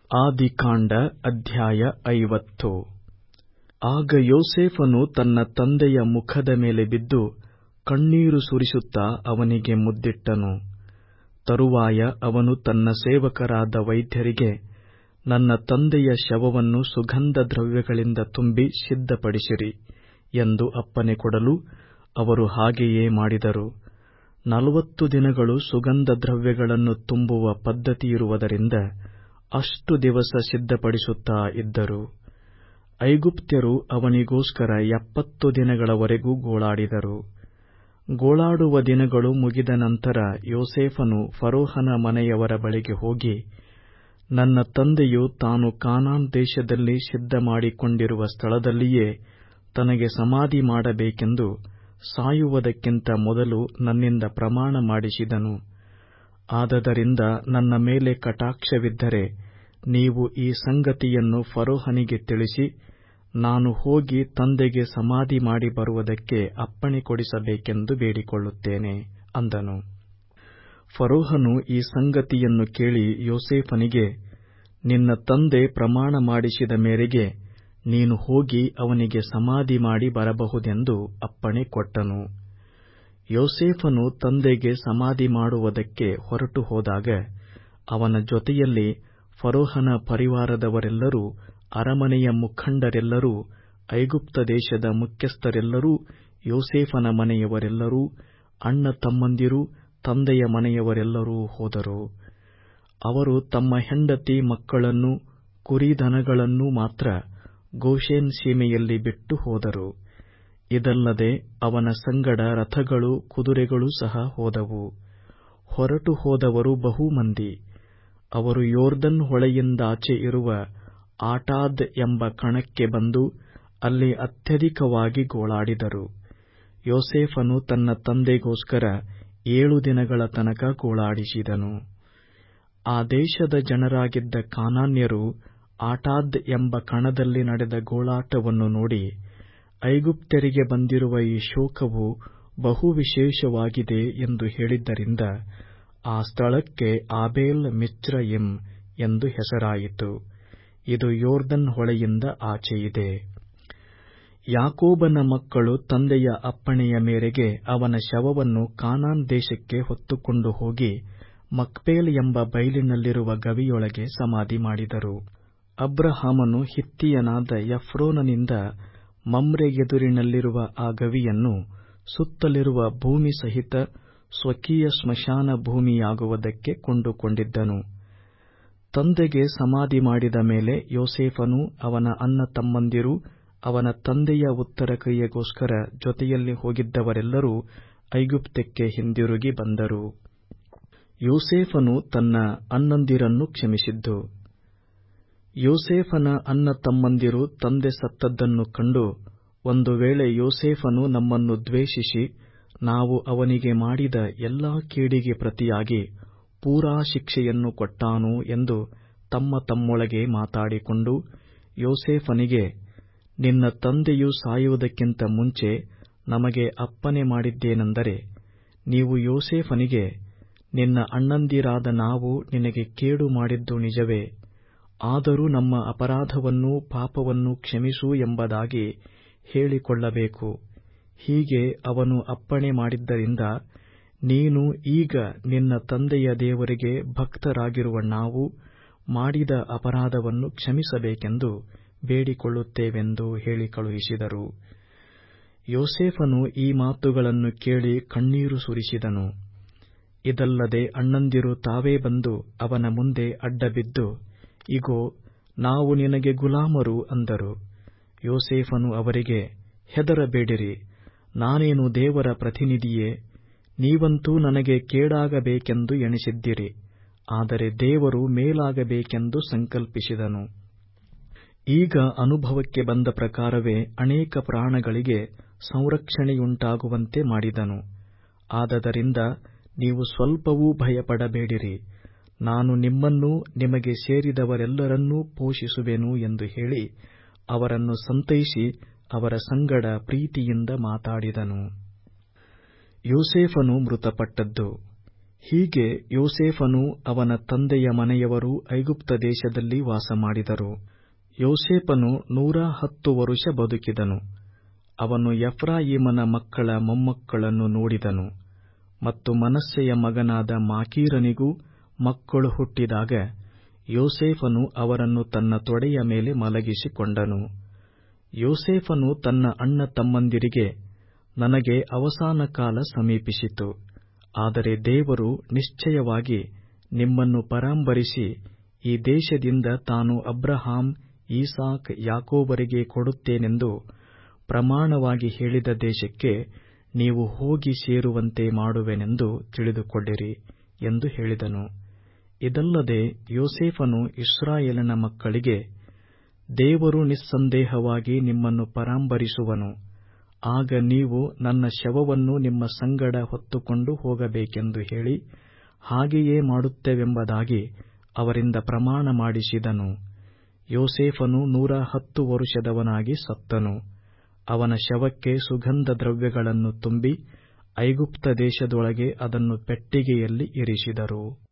ಆದಿಕಾಂಡ ಅಧ್ಯಾಯ ಐವತ್ತು ಆಗ ಯೋಸೇಫನು ತನ್ನ ತಂದೆಯ ಮುಖದ ಮೇಲೆ ಬಿದ್ದು ಕಣ್ಣೀರು ಸುರಿಸುತ್ತಾ ಅವನಿಗೆ ಮುದ್ದಿಟ್ಟನು ತರುವಾಯ ಅವನು ತನ್ನ ಸೇವಕರಾದ ವೈದ್ಯರಿಗೆ ನನ್ನ ತಂದೆಯ ಶವವನ್ನು ಸುಗಂಧ ದ್ರವ್ಯಗಳಿಂದ ತುಂಬಿ ಸಿದ್ಧಪಡಿಸಿರಿ ಎಂದು ಅಪ್ಪಣೆ ಕೊಡಲು ಅವರು ಹಾಗೆಯೇ ಮಾಡಿದರು ನಲವತ್ತು ದಿನಗಳು ಸುಗಂಧ ದ್ರವ್ಯಗಳನ್ನು ತುಂಬುವ ಪದ್ಧತಿಯಿರುವುದರಿಂದ ಅಷ್ಟು ದಿವಸ ಸಿದ್ಧಪಡಿಸುತ್ತಾ ಇದ್ದರು ಐಗುಪ್ತ್ಯರು ಅವನಿಗೋಸ್ಕರ ಎಪ್ಪತ್ತು ದಿನಗಳವರೆಗೂ ಗೋಳಾಡಿದರು ಗೋಳಾಡುವ ದಿನಗಳು ಮುಗಿದ ನಂತರ ಯೋಸೇಫನು ಫರೋಹನ ಮನೆಯವರ ಬಳಿಗೆ ಹೋಗಿ ನನ್ನ ತಂದೆಯು ತಾನು ಕಾನಾನ್ ದೇಶದಲ್ಲಿ ಸಿದ್ಧಮಾಡಿಕೊಂಡಿರುವ ಸ್ಥಳದಲ್ಲಿಯೇ ತನಗೆ ಸಮಾಧಿ ಮಾಡಬೇಕೆಂದು ಸಾಯುವುದಕ್ಕಿಂತ ಮೊದಲು ನನ್ನಿಂದ ಪ್ರಮಾಣ ಮಾಡಿಸಿದನು ಆದದರಿಂದ ನನ್ನ ಮೇಲೆ ಕಟಾಕ್ಷವಿದ್ದರೆ ನೀವು ಈ ಸಂಗತಿಯನ್ನು ಫರೋಹನಿಗೆ ತಿಳಿಸಿ ನಾನು ಹೋಗಿ ತಂದೆಗೆ ಸಮಾಧಿ ಮಾಡಿ ಬರುವುದಕ್ಕೆ ಅಪ್ಪಣೆ ಕೊಡಿಸಬೇಕೆಂದು ಬೇಡಿಕೊಳ್ಳುತ್ತೇನೆ ಅಂದನು ಫರೋಹನು ಈ ಸಂಗತಿಯನ್ನು ಕೇಳಿ ಯೋಸೇಫನಿಗೆ ನಿನ್ನ ತಂದೆ ಪ್ರಮಾಣ ಮಾಡಿಸಿದ ಮೇರೆಗೆ ನೀನು ಹೋಗಿ ಅವನಿಗೆ ಸಮಾಧಿ ಮಾಡಿ ಬರಬಹುದೆಂದು ಅಪ್ಪಣೆ ಕೊಟ್ಟನು ಯೋಸೇಫನು ತಂದೆಗೆ ಸಮಾಧಿ ಮಾಡುವುದಕ್ಕೆ ಹೊರಟು ಹೋದಾಗ ಅವನ ಜೊತೆಯಲ್ಲಿ ಫರೋಹನ ಪರಿವಾರದವರೆಲ್ಲರೂ ಅರಮನೆಯ ಮುಖಂಡರೆಲ್ಲರೂ ಐಗುಪ್ತ ದೇಶದ ಮುಖ್ಯಸ್ಥರೆಲ್ಲರೂ ಯೋಸೇಫನ ಮನೆಯವರೆಲ್ಲರೂ ಅಣ್ಣ ತಮ್ಮಂದಿರೂ ತಂದೆಯ ಮನೆಯವರೆಲ್ಲರೂ ಹೋದರು ಅವರು ತಮ್ಮ ಹೆಂಡತಿ ಮಕ್ಕಳನ್ನೂ ಕುರಿದನಗಳನ್ನೂ ಮಾತ್ರ ಗೋಷೆನ್ ಸೀಮೆಯಲ್ಲಿ ಬಿಟ್ಟು ಹೋದರು ಇದಲ್ಲದೆ ಅವನ ಸಂಗಡ ರಥಗಳೂ ಕುದುರೆಗಳೂ ಸಹ ಹೋದವು ಹೊರಟು ಹೋದವರು ಬಹು ಮಂದಿ ಅವರು ಯೋರ್ದನ್ ಹೊಳೆಯಿಂದಾಚೆ ಇರುವ ಆಟಾದ್ ಎಂಬ ಕಣಕ್ಕೆ ಬಂದು ಅಲ್ಲಿ ಅತ್ಯಧಿಕವಾಗಿ ಗೋಳಾಡಿದರು ಯೋಸೇಫನು ತನ್ನ ತಂದೆಗೋಸ್ಕರ ಏಳು ದಿನಗಳ ತನಕ ಗೋಳಾಡಿಸಿದನು ಆ ದೇಶದ ಜನರಾಗಿದ್ದ ಕಾನಾನ್ಯರು ಆಟಾದ್ ಎಂಬ ಕಣದಲ್ಲಿ ನಡೆದ ಗೋಳಾಟವನ್ನು ನೋಡಿ ಐಗುಪ್ತ್ಯರಿಗೆ ಬಂದಿರುವ ಈ ಶೋಕವು ಬಹು ವಿಶೇಷವಾಗಿದೆ ಎಂದು ಹೇಳಿದ್ದರಿಂದ ಆ ಸ್ಥಳಕ್ಕೆ ಆಬೇಲ್ ಮಿಚ್ರಯಿಮ್ ಎಂದು ಹೆಸರಾಯಿತು ಇದು ಯೋರ್ದನ್ ಹೊಳೆಯಿಂದ ಆಚೆಯಿದೆ ಯಾಕೋಬನ ಮಕ್ಕಳು ತಂದೆಯ ಅಪ್ಪಣೆಯ ಮೇರೆಗೆ ಅವನ ಶವವನ್ನು ಕಾನಾನ್ ದೇಶಕ್ಕೆ ಹೊತ್ತುಕೊಂಡು ಹೋಗಿ ಮಕ್ಪೇಲ್ ಎಂಬ ಬೈಲಿನಲ್ಲಿರುವ ಗವಿಯೊಳಗೆ ಸಮಾಧಿ ಮಾಡಿದರು ಅಬ್ರಹಾಮನು ಹಿತ್ತಿಯನಾದ ಎಫ್ರೋನನಿಂದ ಮಮ್ರೆಗೆದುರಿನಲ್ಲಿರುವ ಆ ಗವಿಯನ್ನು ಸುತ್ತಲಿರುವ ಭೂಮಿ ಸಹಿತ ಸ್ವಕೀಯ ಸ್ಮಶಾನ ಭೂಮಿಯಾಗುವುದಕ್ಕೆ ಕೊಂಡುಕೊಂಡಿದ್ದನು ತಂದೆಗೆ ಸಮಾಧಿ ಮಾಡಿದ ಮೇಲೆ ಯೋಸೇಫನು ಅವನ ಅಣ್ಣ ತಮ್ಮಂದಿರೂ ಅವನ ತಂದೆಯ ಉತ್ತರ ಕ್ರಿಯೆಗೋಸ್ಕರ ಜೊತೆಯಲ್ಲಿ ಹೋಗಿದ್ದವರೆಲ್ಲರೂ ಐಗುಪ್ತಕ್ಕೆ ಹಿಂದಿರುಗಿ ಬಂದರು ಯೋಸೇಫನು ತನ್ನ ಅಣ್ಣಂದಿರನ್ನು ಕ್ಷಮಿಸಿದ್ದು ಯೋಸೇಫನ ಅಣ್ಣ ತಮ್ಮಂದಿರು ತಂದೆ ಸತ್ತದ್ದನ್ನು ಕಂಡು ಒಂದು ವೇಳೆ ಯೋಸೇಫನು ನಮ್ಮನ್ನು ದ್ವೇಷಿಸಿ ನಾವು ಅವನಿಗೆ ಮಾಡಿದ ಎಲ್ಲಾ ಕೇಡಿಗೆ ಪ್ರತಿಯಾಗಿ ಪೂರಾ ಶಿಕ್ಷೆಯನ್ನು ಕೊಟ್ಟಾನು ಎಂದು ತಮ್ಮ ತಮ್ಮೊಳಗೆ ಮಾತಾಡಿಕೊಂಡು ಯೋಸೇಫನಿಗೆ ನಿನ್ನ ತಂದೆಯು ಸಾಯುವುದಕ್ಕಿಂತ ಮುಂಚೆ ನಮಗೆ ಅಪ್ಪಣೆ ಮಾಡಿದ್ದೇನೆಂದರೆ ನೀವು ಯೋಸೇಫನಿಗೆ ನಿನ್ನ ಅಣ್ಣಂದಿರಾದ ನಾವು ನಿನಗೆ ಕೇಡು ಮಾಡಿದ್ದು ನಿಜವೇ ಆದರೂ ನಮ್ಮ ಅಪರಾಧವನ್ನೂ ಪಾಪವನ್ನೂ ಕ್ಷಮಿಸು ಎಂಬುದಾಗಿ ಹೇಳಿಕೊಳ್ಳಬೇಕು ಹೀಗೆ ಅವನು ಅಪ್ಪಣೆ ಮಾಡಿದ್ದರಿಂದ ನೀನು ಈಗ ನಿನ್ನ ತಂದೆಯ ದೇವರಿಗೆ ಭಕ್ತರಾಗಿರುವ ನಾವು ಮಾಡಿದ ಅಪರಾಧವನ್ನು ಕ್ಷಮಿಸಬೇಕೆಂದು ಬೇಡಿಕೊಳ್ಳುತ್ತೇವೆಂದು ಹೇಳಿ ಕಳುಹಿಸಿದರು ಯೋಸೇಫನು ಈ ಮಾತುಗಳನ್ನು ಕೇಳಿ ಕಣ್ಣೀರು ಸುರಿಸಿದನು ಇದಲ್ಲದೆ ಅಣ್ಣಂದಿರು ತಾವೇ ಬಂದು ಅವನ ಮುಂದೆ ಅಡ್ಡಬಿದ್ದು ಇಗೋ ನಾವು ನಿನಗೆ ಗುಲಾಮರು ಅಂದರು ಯೋಸೇಫನು ಅವರಿಗೆ ಹೆದರಬೇಡಿರಿ ನಾನೇನು ದೇವರ ಪ್ರತಿನಿಧಿಯೇ ನೀವಂತೂ ನನಗೆ ಕೇಡಾಗಬೇಕೆಂದು ಎಣಿಸಿದ್ದಿರಿ ಆದರೆ ದೇವರು ಮೇಲಾಗಬೇಕೆಂದು ಸಂಕಲ್ಪಿಸಿದನು ಈಗ ಅನುಭವಕ್ಕೆ ಬಂದ ಪ್ರಕಾರವೇ ಅನೇಕ ಪ್ರಾಣಗಳಿಗೆ ಸಂರಕ್ಷಣೆಯುಂಟಾಗುವಂತೆ ಮಾಡಿದನು ಆದದರಿಂದ ನೀವು ಸ್ವಲ್ಪವೂ ಭಯಪಡಬೇಡಿರಿ ನಾನು ನಿಮ್ಮನ್ನೂ ನಿಮಗೆ ಸೇರಿದವರೆಲ್ಲರನ್ನೂ ಪೋಷಿಸುವೆನು ಎಂದು ಹೇಳಿ ಅವರನ್ನು ಸಂತೈಸಿ ಅವರ ಸಂಗಡ ಪ್ರೀತಿಯಿಂದ ಮಾತಾಡಿದನು ಯೋಸೇಫನು ಮೃತಪಟ್ಟದ್ದು ಹೀಗೆ ಯೋಸೇಫನೂ ಅವನ ತಂದೆಯ ಮನೆಯವರೂ ಐಗುಪ್ತ ದೇಶದಲ್ಲಿ ವಾಸಮಾಡಿದರು ಯೋಸೇಫನು ನೂರ ಹತ್ತು ವರುಷ ಬದುಕಿದನು ಅವನು ಎಫ್ರಾಯೀಮನ ಮಕ್ಕಳ ಮೊಮ್ಮಕ್ಕಳನ್ನು ನೋಡಿದನು ಮತ್ತು ಮನಸ್ಸೆಯ ಮಗನಾದ ಮಾಕೀರನಿಗೂ ಮಕ್ಕಳು ಹುಟ್ಟಿದಾಗ ಯೋಸೇಫನು ಅವರನ್ನು ತನ್ನ ತೊಡೆಯ ಮೇಲೆ ಮಲಗಿಸಿಕೊಂಡನು ಯೋಸೇಫನು ತನ್ನ ಅಣ್ಣ ತಮ್ಮಂದಿರಿಗೆ ನನಗೆ ಅವಸಾನ ಕಾಲ ಸಮೀಪಿಸಿತು ಆದರೆ ದೇವರು ನಿಶ್ಚಯವಾಗಿ ನಿಮ್ಮನ್ನು ಪರಾಂಬರಿಸಿ ಈ ದೇಶದಿಂದ ತಾನು ಅಬ್ರಹಾಂ ಈಸಾಕ್ ಯಾಕೋಬರಿಗೆ ಕೊಡುತ್ತೇನೆಂದು ಪ್ರಮಾಣವಾಗಿ ಹೇಳಿದ ದೇಶಕ್ಕೆ ನೀವು ಹೋಗಿ ಸೇರುವಂತೆ ಮಾಡುವೆನೆಂದು ತಿಳಿದುಕೊಳ್ಳಿರಿ ಎಂದು ಹೇಳಿದನು ಇದಲ್ಲದೆ ಯೋಸೇಫನು ಇಸ್ರಾಯೇಲನ ಮಕ್ಕಳಿಗೆ ದೇವರು ನಿಸ್ಸಂದೇಹವಾಗಿ ನಿಮ್ಮನ್ನು ಪರಾಂಬರಿಸುವನು ಆಗ ನೀವು ನನ್ನ ಶವವನ್ನು ನಿಮ್ಮ ಸಂಗಡ ಹೊತ್ತುಕೊಂಡು ಹೋಗಬೇಕೆಂದು ಹೇಳಿ ಹಾಗೆಯೇ ಮಾಡುತ್ತೇವೆಂಬುದಾಗಿ ಅವರಿಂದ ಪ್ರಮಾಣ ಮಾಡಿಸಿದನು ಯೋಸೇಫನು ನೂರ ಹತ್ತು ವರುಷದವನಾಗಿ ಸತ್ತನು ಅವನ ಶವಕ್ಕೆ ಸುಗಂಧ ದ್ರವ್ಯಗಳನ್ನು ತುಂಬಿ ಐಗುಪ್ತ ದೇಶದೊಳಗೆ ಅದನ್ನು ಪೆಟ್ಟಿಗೆಯಲ್ಲಿ ಇರಿಸಿದರು